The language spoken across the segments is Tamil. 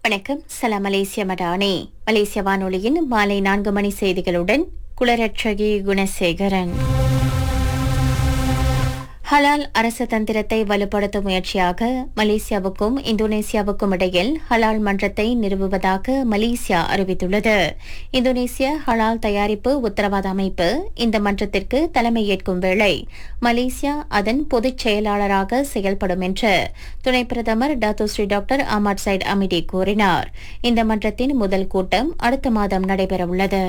வணக்கம் சலாம் மலேசிய மடானி மலேசிய வானொலியின் மாலை நான்கு மணி செய்திகளுடன் குளரட்சகி குணசேகரன் ஹலால் அரசு தந்திரத்தை வலுப்படுத்தும் முயற்சியாக மலேசியாவுக்கும் இந்தோனேசியாவுக்கும் இடையில் ஹலால் மன்றத்தை நிறுவுவதாக மலேசியா அறிவித்துள்ளது இந்தோனேசிய ஹலால் தயாரிப்பு உத்தரவாத அமைப்பு இந்த மன்றத்திற்கு தலைமையேற்கும் வேளை மலேசியா அதன் பொதுச் செயலாளராக செயல்படும் என்று துணை பிரதமர் Dato Sri doctor Ahmad Zahid Hamidi கூறினார் இந்த மன்றத்தின் முதல் கூட்டம் அடுத்த மாதம் நடைபெறவுள்ளது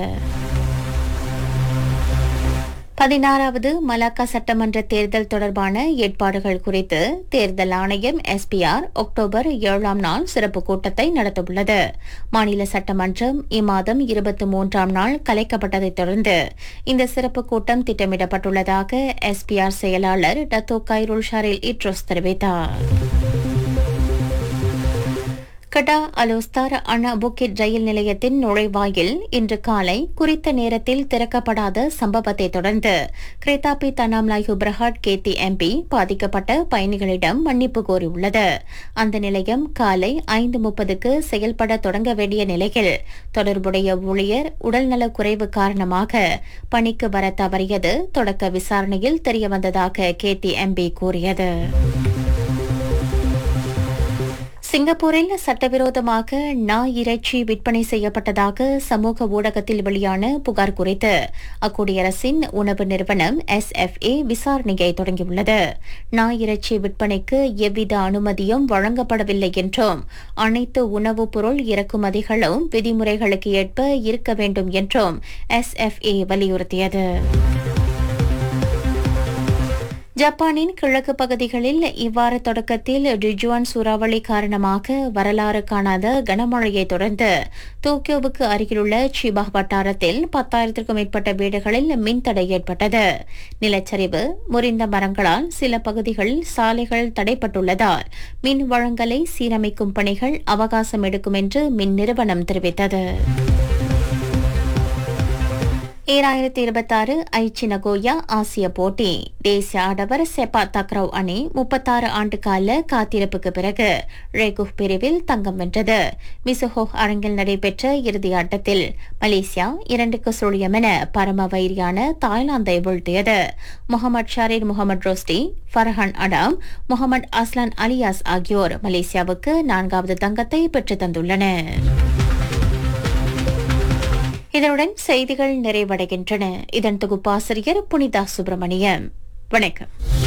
பதினாறாவது மலாக்கா சட்டமன்ற தேர்தல் தொடர்பான ஏற்பாடுகள் குறித்து தேர்தல் ஆணையம் எஸ்பிஆர் அக்டோபர் ஏழாம் நாள் சிறப்பு கூட்டத்தை நடத்தவுள்ளது மாநில சட்டமன்றம் இம்மாதம் இருபத்தி மூன்றாம் நாள் கலைக்கப்பட்டதைத் தொடர்ந்து இந்த சிறப்பு கூட்டம் திட்டமிடப்பட்டுள்ளதாக எஸ்பிஆர் செயலாளர் டத்தோ கைருல் ஷரில் இட்ரோஸ் தெரிவித்தார் கடா அலோஸ்தார் அண்ணா புக்கிட் ரயில் நிலையத்தின் நுழைவாயில் இன்று காலை குறித்த நேரத்தில் திறக்கப்படாத சம்பவத்தை தொடர்ந்து கிரேதாபி தனாம்லாய் ஹுப்ரஹாட் கேத்தி எம்பி பாதிக்கப்பட்ட பயணிகளிடம் மன்னிப்பு கோரியுள்ளது அந்த நிலையம் காலை ஐந்து முப்பதுக்கு செயல்பட தொடங்க வேண்டிய நிலையில் தொடர்புடைய ஊழியர் உடல்நலக் குறைவு காரணமாக பணிக்கு வர தவறியது தொடக்க விசாரணையில் தெரியவந்ததாக கேத்தி எம்பி கூறியது சிங்கப்பூரில் சட்டவிரோதமாக நாய் இறைச்சி விற்பனை செய்யப்பட்டதாக சமூக ஊடகத்தில் வெளியான புகார் குறித்து அக்குடியரசின் உணவு நிறுவனம் எஸ்எஃப்ஏ விசாரணையை தொடங்கியுள்ளது நாய் இறைச்சி விற்பனைக்கு எவ்வித அனுமதியும் வழங்கப்படவில்லை என்றும் அனைத்து உணவுப் பொருள் இறக்குமதிகளும் விதிமுறைகளுக்கு ஏற்ப இருக்க வேண்டும் என்றும் எஸ்எஃப்ஏ வலியுறுத்தியது ஜப்பானின் கிழக்கு பகுதிகளில் இவ்வார தொடக்கத்தில் ரிஜுவான் சூறாவளி காரணமாக வரலாறு காணாத கனமழையை தொடர்ந்து டோக்கியோவுக்கு அருகிலுள்ள சிபா வட்டாரத்தில் பத்தாயிரத்திற்கும் மேற்பட்ட வீடுகளில் மின்தடை ஏற்பட்டது நிலச்சரிவு முறிந்த மரங்களால் சில பகுதிகளில் சாலைகள் தடைப்பட்டுள்ளதால் மின் வழங்கலை சீரமைக்கும் பணிகள் அவகாசம் எடுக்கும் என்று மின் நிறுவனம் தெரிவித்தது ஈராயிரத்தி இருபத்தாறு ஐச்சி நகோயா ஆசிய போட்டி தேசிய ஆடவர் செப்பா தக்ரவ் அணி முப்பத்தாறு ஆண்டு கால காத்திருப்புக்கு பிறகு ரேகுப் பிரிவில் தங்கம் வென்றது மிசுஹோ அரங்கில் நடைபெற்ற இறுதி ஆட்டத்தில் மலேசியா இரண்டுக்கு சுழியம் என பரம வைரியான தாய்லாந்தை வீழ்த்தியது Mohamad Shahrir Mohamad Rosdi Farhan Adam Mohamad Aslan Alias ஆகியோர் மலேசியாவுக்கு நான்காவது தங்கத்தை பெற்றுத் தந்துள்ளனர் இதனுடன் செய்திகள் நிறைவடைகின்றன இதன் தொகுப்பாசிரியர் புனிதா சுப்பிரமணியம் வணக்கம்